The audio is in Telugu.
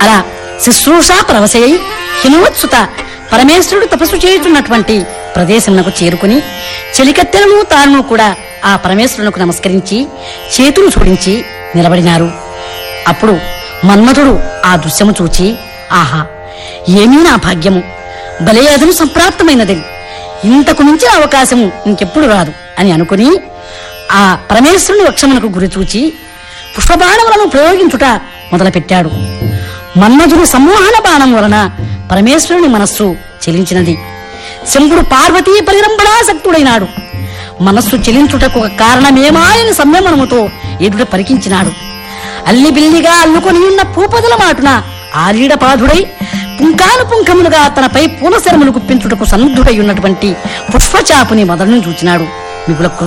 అలా శుశ్రూష ప్రవశయై హిమవత్సుత పరమేశ్వరుడు తపస్సు చేయుచున్నటువంటి ప్రదేశమునకు చేరుకుని చెలికత్తెలను తాను కూడా ఆ పరమేశ్వరునికి నమస్కరించి చేతులు జోడించి నిలబడినారు అప్పుడు మన్మథుడు ఆ దృశ్యము చూచి ఆహా ఏమీ నా భాగ్యము భలే అదను సంప్రాప్తమైనది ఇంతకు మించిన అవకాశము ఇంకెప్పుడు రాదు అని అనుకుని ఆ పరమేశ్వరుని వక్షమునకు గురి చూచి పుష్పబాణములను ప్రయోగించుట మొదలుపెట్టాడు మన్మధుని సమ్మోహన బాణం వలన పరమేశ్వరుని మనస్సు చెలించినది శంకుడు పార్వతీ పరిరంభణాసక్తుడైనాడు మనస్సు చెలించుటకు ఒక కారణమేమాయని సంయమనముతో ఎదుట పరికించినాడు అల్లిబిల్లిగా అల్లుకొని ఉన్న పూపదల మాటున ఆరీడపాధుడై పుంకాను పుంకములుగా తనపై పూలశరములు గుప్పించుటకు సన్నుద్ధుడై ఉన్నటువంటి పుష్పచాపుని మొదలను చూచినాడు మిగుల